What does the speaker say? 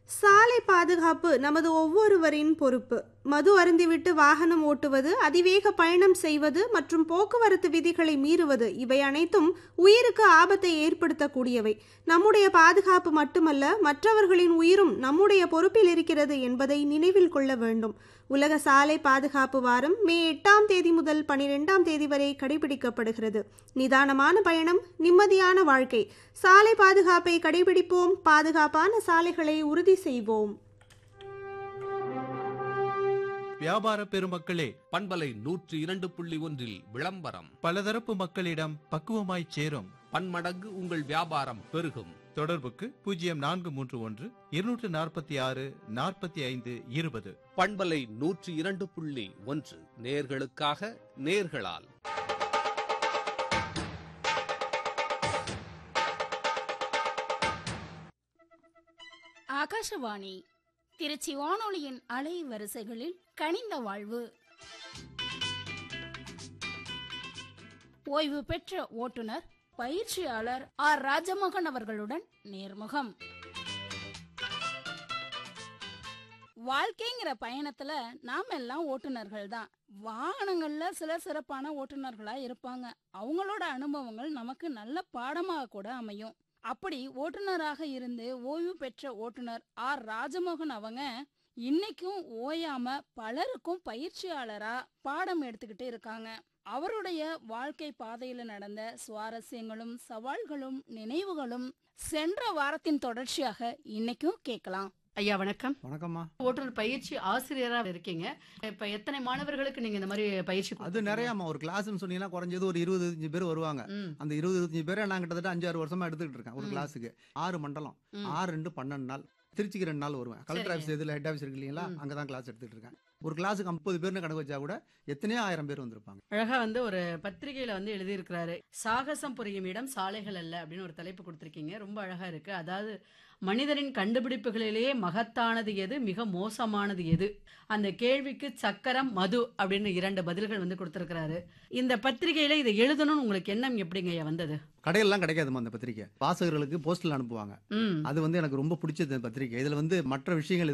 சாலை பாதுகாப்பு நமது ஒவ்வொருவரின் பொறுப்பு மது அருந்திவிட்டு வாகனம் ஓட்டுவது அதிவேக பயணம் செய்வது மற்றும் போக்குவரத்து விதிகளை மீறுவது இவை அனைத்தும் உயிருக்கு ஆபத்தை ஏற்படுத்தக்கூடியவை நம்முடைய பாதுகாப்பு மட்டுமல்ல மற்றவர்களின் உயிரும் நம்முடைய பொறுப்பில் இருக்கிறது என்பதை நினைவில் கொள்ள வேண்டும் உலக சாலை பாதுகாப்பு வாரம் மே எட்டாம் தேதி முதல் பனிரெண்டாம் தேதி வரை கடைபிடிக்கப்படுகிறது நிதானமான பயணம் நிம்மதியான வாழ்க்கை சாலை பாதுகாப்பை கடைபிடிப்போம் பாதுகாப்பான சாலைகளை உறுதி செய்வோம் வியாபார பெருமக்களே பண்பலை நூற்றி இரண்டு புள்ளி ஒன்றில் விளம்பரம் பலதரப்பு மக்களிடம் பக்குவமாய் சேரும் பன்மடங்கு உங்கள் வியாபாரம் பெருகும் தொடர்புக்கு பூஜ்ஜியம் நான்கு மூன்று ஒன்று இருநூற்று நாற்பத்தி ஆறு நாற்பத்தி ஐந்து இருபது பண்பலை நூற்றி இரண்டு புள்ளி ஒன்று நேர்களுக்காக நேர்களால் ஆகாஷவாணி திருச்சி வானொலியின் அலை வரிசைகளில் கனிந்த வாழ்வு ஓய்வு பெற்ற ஓட்டுநர் பயிற்சியாளர் ஆர் ராஜமோகன் அவர்களுடன் நேர்முகம் வாழ்க்கைங்கிற பயணத்துல நாம எல்லாம் ஓட்டுநர்கள் தான் வாகனங்கள்ல சில சிறப்பான ஓட்டுநர்களா இருப்பாங்க அவங்களோட அனுபவங்கள் நமக்கு நல்ல பாடமாக கூட அமையும் அப்படி ஓட்டுநராக இருந்து ஓய்வு பெற்ற ஓட்டுநர் ஆர் ராஜமோகன் அவங்க இன்னைக்கும் ஓயாம பலருக்கும் பயிற்சியாளரா பாடம் எடுத்துக்கிட்டு இருக்காங்க அவருடைய வாழ்க்கை பாதையில நடந்த சுவாரஸ்யங்களும் சவால்களும் நினைவுகளும் சென்ற வாரத்தின் தொடர்ச்சியாக இன்னைக்கும் கேட்கலாம் ஐயா வணக்கம் வணக்கம்மா ஓட்டுநர் பயிற்சி ஆசிரியரா இருக்கீங்க இப்ப எத்தனை மாணவர்களுக்கு நீங்க இந்த மாதிரி பயிற்சி அது கொடுத்திருக்கீங்க? நிறையாம்மா ஒரு கிளாஸ்னு சொன்னீங்கன்னா குறைஞ்சது ஒரு இருபது இருபத்தஞ்சு பேர் வருவாங்க ம், அந்த இருபது இருபத்தஞ்சு பேரை நான் கிட்டத்தட்ட அஞ்சாறு வருஷமா எடுத்துக்கிட்டு இருக்கேன் ஒரு ம். கிளாஸுக்கு ஆறு மண்டலம் ம். ஆறு ரெண்டு பன்னெண்டு நாள் திருச்சிக்கு ரெண்டு நாள் வருவேன் கலெக்டர் சரிங்க. ஆஃபீஸ் இதில் ஹெட் ஆஃபீஸ் இருக்கு இல்லைங்களா ம். அங்கே தான் கிளாஸ் எடுத்துட்டு இருக்கேன் ஒரு கிளாஸுக்கு ஐம்பது பேர்னு கணக்கு வச்சா கூட எத்தனையோ ஆயிரம் பேர் வந்திருப்பாங்க அழகா வந்து ஒரு பத்திரிகையில வந்து எழுதியிருக்கிறாரு சாகசம் புரியும் இடம் சாலைகள் அல்ல அப்படின்னு ஒரு தலைப்பு கொடுத்திருக்கீங்க ரொம்ப அழகா இருக்கு அதாவது மனிதனின் கண்டுபிடிப்புகளிலேயே மகத்தானது எது மிக மோசமானது எது அந்த கேள்விக்கு சக்கரம் மது அப்படின்னு இரண்டு பதில்கள் வந்து கொடுத்திருக்கிறாரு இந்த பத்திரிகையில இதை எழுதணும்னு உங்களுக்கு எண்ணம் எப்படிங்க ஐயா வந்தது கடையெல்லாம் கிடைக்காதுமா அந்த பத்திரிக்கை வாசகர்களுக்கு போஸ்டில் அனுப்புவாங்க ம் அது வந்து எனக்கு ரொம்ப பிடிச்சது அந்த பத்திரிக்கை இதில் வந்து மற்ற விஷயங்கள்